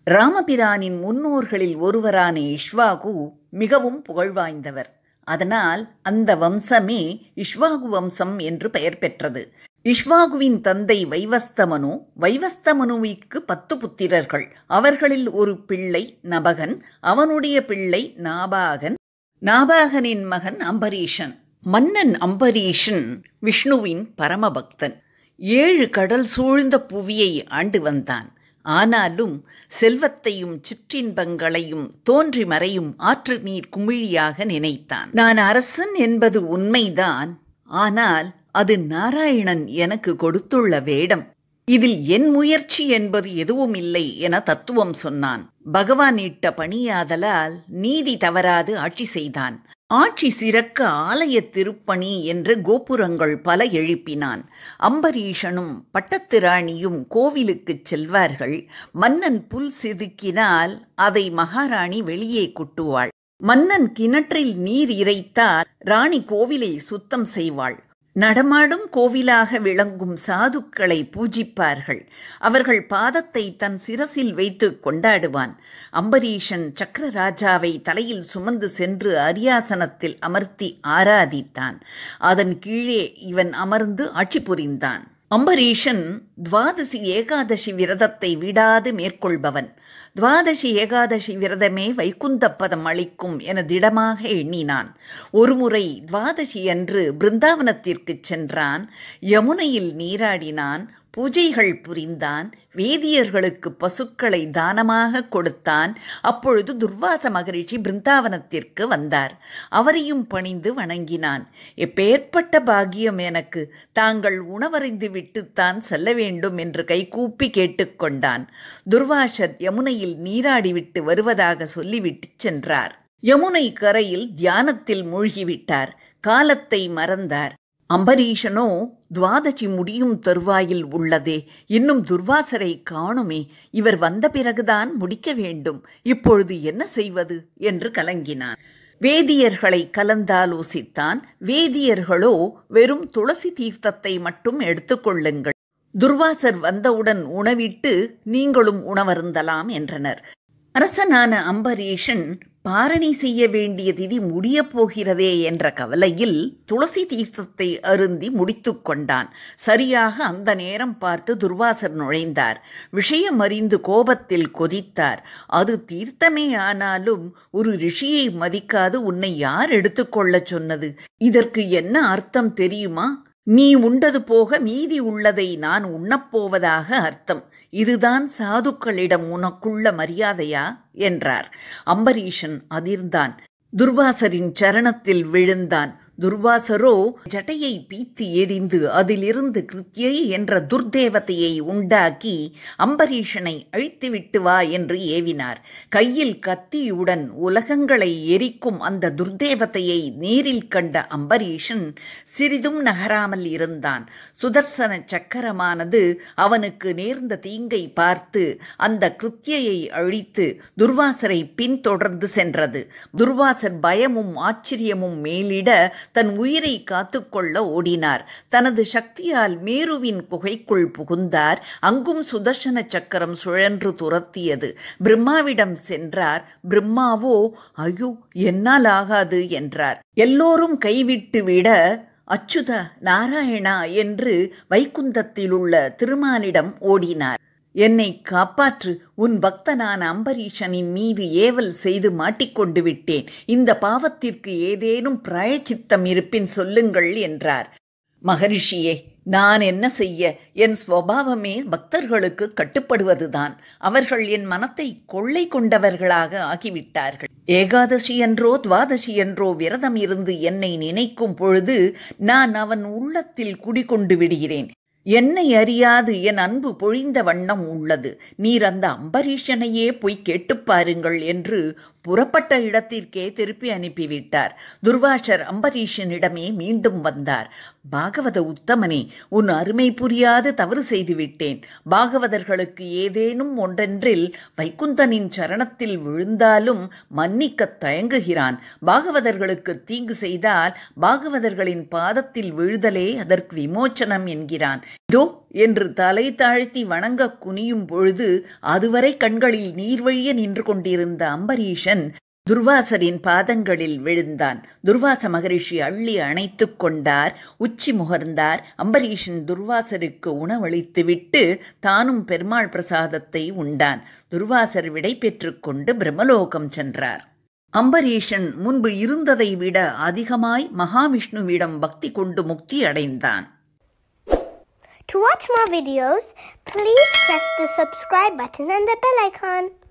ராமபிரானின் முன்னோர்களில் ஒருவரான இஷ்வாகு மிகவும் புகழ்வாய்ந்தவர் அதனால் அந்த வம்சமே இஷ்வாகு வம்சம் என்று பெயர் பெற்றது இஷ்வாகுவின் தந்தை வைவஸ்தமனு வைவஸ்தமனுவிற்கு பத்து புத்திரர்கள் அவர்களில் ஒரு பிள்ளை நபகன் அவனுடைய பிள்ளை நாபாகன் நாபாகனின் மகன் அம்பரீஷன் மன்னன் அம்பரீஷன் விஷ்ணுவின் பரமபக்தன் ஏழு கடல் சூழ்ந்த புவியை ஆண்டு வந்தான் ஆனாலும் செல்வத்தையும் சிற்றின்பங்களையும் தோன்றி மறையும் ஆற்று நீர் குமிழியாக நினைத்தான் நான் அரசன் என்பது உண்மைதான் ஆனால் அது நாராயணன் எனக்கு கொடுத்துள்ள வேடம் இதில் என் முயற்சி என்பது எதுவும் இல்லை என தத்துவம் சொன்னான் பகவான் இட்ட பணியாதலால் நீதி தவறாது ஆட்சி செய்தான் ஆட்சி சிறக்க ஆலய திருப்பணி என்று கோபுரங்கள் பல எழுப்பினான் அம்பரீஷனும் பட்டத்திராணியும் கோவிலுக்குச் செல்வார்கள் மன்னன் புல் செதுக்கினால் அதை மகாராணி வெளியே கொட்டுவாள் மன்னன் கிணற்றில் நீர் இறைத்தால் ராணி கோவிலை சுத்தம் செய்வாள் நடமாடும் கோவிலாக விளங்கும் சாதுக்களை பூஜிப்பார்கள் அவர்கள் பாதத்தை தன் சிரசில் வைத்து கொண்டாடுவான் அம்பரீஷன் சக்கரராஜாவை தலையில் சுமந்து சென்று அரியாசனத்தில் அமர்த்தி ஆராதித்தான் அதன் கீழே இவன் அமர்ந்து ஆட்சி புரிந்தான் அம்பரீஷன் துவாதசி ஏகாதசி விரதத்தை விடாது மேற்கொள்பவன் துவாதசி ஏகாதசி விரதமே வைகுந்தப்பதம் அளிக்கும் என திடமாக எண்ணினான் ஒருமுறை துவாதசி அன்று பிருந்தாவனத்திற்குச் சென்றான் யமுனையில் நீராடினான் பூஜைகள் புரிந்தான் வேதியர்களுக்கு பசுக்களை தானமாக கொடுத்தான் அப்பொழுது துர்வாச மகரிஷி பிருந்தாவனத்திற்கு வந்தார் அவரையும் பணிந்து வணங்கினான் எப்பேற்பட்ட பாக்கியம் எனக்கு தாங்கள் உணவறிந்து விட்டுத்தான் செல்ல வேண்டும் என்று கைகூப்பி கேட்டுக்கொண்டான் துர்வாசர் யமுனையில் நீராடிவிட்டு வருவதாக சொல்லிவிட்டு சென்றார் யமுனை கரையில் தியானத்தில் மூழ்கிவிட்டார் காலத்தை மறந்தார் அம்பரீஷனோ துவாதசி முடியும் தருவாயில் உள்ளதே இன்னும் துர்வாசரை காணுமே இவர் வந்த பிறகுதான் முடிக்க வேண்டும் இப்பொழுது என்ன செய்வது என்று கலங்கினான் வேதியர்களை கலந்தாலோசித்தான் வேதியர்களோ வெறும் துளசி தீர்த்தத்தை மட்டும் எடுத்துக்கொள்ளுங்கள் துர்வாசர் வந்தவுடன் உணவிட்டு நீங்களும் உணவருந்தலாம் என்றனர் அரசனான அம்பரீஷன் பாரணி செய்ய வேண்டிய திதி முடியப் போகிறதே என்ற கவலையில் துளசி தீர்த்தத்தை அருந்தி முடித்து கொண்டான் சரியாக அந்த நேரம் பார்த்து துர்வாசர் நுழைந்தார் விஷயம் அறிந்து கோபத்தில் கொதித்தார் அது தீர்த்தமே ஆனாலும் ஒரு ரிஷியை மதிக்காது உன்னை யார் எடுத்துக்கொள்ளச் சொன்னது இதற்கு என்ன அர்த்தம் தெரியுமா நீ உண்டது போக மீதி உள்ளதை நான் உண்ணப்போவதாக அர்த்தம் இதுதான் சாதுக்களிடம் உனக்குள்ள மரியாதையா என்றார் அம்பரீஷன் அதிர்ந்தான் துர்வாசரின் சரணத்தில் விழுந்தான் துர்வாசரோ ஜட்டையை பீத்து எரிந்து அதிலிருந்து கிருத்யை என்ற துர்தேவதையை உண்டாக்கி அம்பரீஷனை அழித்துவிட்டு வா என்று ஏவினார் கையில் கத்தியுடன் உலகங்களை எரிக்கும் அந்த துர்தேவதையை நேரில் கண்ட அம்பரீஷன் சிறிதும் நகராமல் இருந்தான் சுதர்சன சக்கரமானது அவனுக்கு நேர்ந்த தீங்கை பார்த்து அந்த கிருத்யை அழித்து துர்வாசரை பின்தொடர்ந்து சென்றது துர்வாசர் பயமும் ஆச்சரியமும் மேலிட தன் உயிரை காத்துக்கொள்ள ஓடினார் தனது சக்தியால் மேருவின் குகைக்குள் புகுந்தார் அங்கும் சுதர்சன சக்கரம் சுழன்று துரத்தியது பிரம்மாவிடம் சென்றார் பிரம்மாவோ ஐயோ என்னால் ஆகாது என்றார் எல்லோரும் கைவிட்டு விட அச்சுத நாராயணா என்று வைகுந்தத்தில் உள்ள திருமாலிடம் ஓடினார் என்னை காப்பாற்று உன் பக்தனான அம்பரீஷனின் மீது ஏவல் செய்து மாட்டிக்கொண்டு விட்டேன் இந்த பாவத்திற்கு ஏதேனும் பிராயச்சித்தம் இருப்பின் சொல்லுங்கள் என்றார் மகரிஷியே நான் என்ன செய்ய என் ஸ்வபாவமே பக்தர்களுக்கு கட்டுப்படுவதுதான் அவர்கள் என் மனத்தை கொள்ளை கொண்டவர்களாக ஆகிவிட்டார்கள் ஏகாதசி என்றோ துவாதசி என்றோ விரதம் இருந்து என்னை நினைக்கும் பொழுது நான் அவன் உள்ளத்தில் குடிகொண்டு விடுகிறேன் என்னை அறியாது என் அன்பு பொழிந்த வண்ணம் உள்ளது நீர் அந்த அம்பரீஷனையே போய் கேட்டுப் பாருங்கள் என்று புறப்பட்ட இடத்திற்கே திருப்பி அனுப்பிவிட்டார் துர்வாசர் அம்பரீஷனிடமே மீண்டும் வந்தார் பாகவத உத்தமனே உன் அருமை புரியாது தவறு செய்துவிட்டேன் பாகவதர்களுக்கு ஏதேனும் ஒன்றென்றில் வைகுந்தனின் சரணத்தில் விழுந்தாலும் மன்னிக்கத் தயங்குகிறான் பாகவதர்களுக்கு தீங்கு செய்தால் பாகவதர்களின் பாதத்தில் விழுதலே அதற்கு விமோச்சனம் என்கிறான் இதோ என்று தலை தாழ்த்தி வணங்க குனியும் பொழுது அதுவரை கண்களில் நீர் வழிய நின்று கொண்டிருந்த அம்பரீஷன் துர்வாசரின் பாதங்களில் விழுந்தான் துர்வாச மகரிஷி அள்ளி அணைத்து கொண்டார் உச்சி முகர்ந்தார் அம்பரீஷன் துர்வாசருக்கு உணவளித்துவிட்டு தானும் பெருமாள் பிரசாதத்தை உண்டான் துர்வாசர் விடை பெற்றுக்கொண்டு பிரம்மலோகம் சென்றார் அம்பரீஷன் முன்பு இருந்ததை விட அதிகமாய் மகாவிஷ்ணுவிடம் பக்தி கொண்டு முக்தி அடைந்தான் To watch more videos, please press the subscribe button and the bell icon.